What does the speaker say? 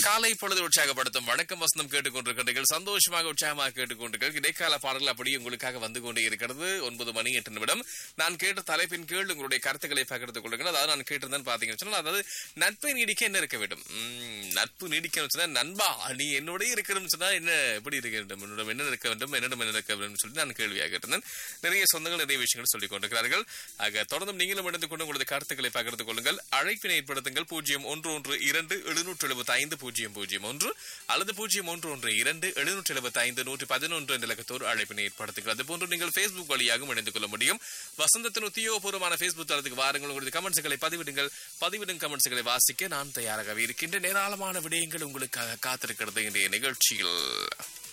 காலை பொழுது உற்சாகப்படுத்தும் வணக்கம் வசந்தம் கேட்டுக்கொண்டிருக்கிறீர்கள் சந்தோஷமாக உற்சாகமாக கேட்டுக்கொண்டிருக்கிறீர்கள் இடைக்கால பாடல்கள் அப்படியே உங்களுக்காக வந்து கொண்டே இருக்கிறது ஒன்பது மணி எட்டு நிமிடம் நான் கேட்ட தலைப்பின் கீழ் உங்களுடைய கருத்துக்களை பகிர்ந்து கொள்ளுங்கள் அதாவது நான் கேட்டிருந்தேன் பாத்தீங்கன்னு சொன்னா அதாவது நட்பை நீடிக்க என்ன இருக்க வேண்டும் உம், நட்பு நீடிக்கணும்னு சொன்னா நண்பா நீ என்னோட இருக்கணும்னு சொன்னா என்ன எப்படி இருக்க வேண்டும் என்னிடம் என்ன இருக்க வேண்டும் என்னிடம் என்ன இருக்க வேண்டும் சொல்லி நான் கேள்வியாக கேட்டிருந்தேன் நிறைய சொந்தங்கள் நிறைய விஷயங்கள் சொல்லிக் கொண்டிருக்கிறார்கள் ஆக தொடர்ந்து நீங்களும் இணைந்து கொண்டு உங்களது கருத்துக்களை பகிர்ந்து கொள்ளுங்கள் அழைப்பினை ஏற்படுத்துங்கள் பூஜ்ஜியம் ஒன்று ஒன்று இரண்டு எழுநூற்று எழுபத்தி ஐந்து பூஜ்ஜியம் பூஜ்ஜியம் ஒன்று அல்லது பூஜ்ஜியம் ஒன்று ஒன்று இரண்டு எழுநூற்று எழுபத்தி ஐந்து நூற்றி பதினொன்று என்ற இலக்கத்தோடு அழைப்பினை ஏற்படுத்துங்கள் அதுபோன்று நீங்கள் ஃபேஸ்புக் வழியாகவும் இணைந்து கொள்ள முடியும் வசந்தத்தின் உத்தியோகபூர்வமான ஃபேஸ்புக் தளத்துக்கு வாருங்கள் உங்களது கமெண்ட்ஸ்களை பதிவிடுங்கள் பதிவிடும் கமெண்ட்ஸ்களை வாசிக்க நான் தயாராகவே இருக்கின்றேன் ஏராளமான விடயங்கள் உங்களுக்காக காத்திருக்கிறது இன்றைய நிகழ்ச்சியில்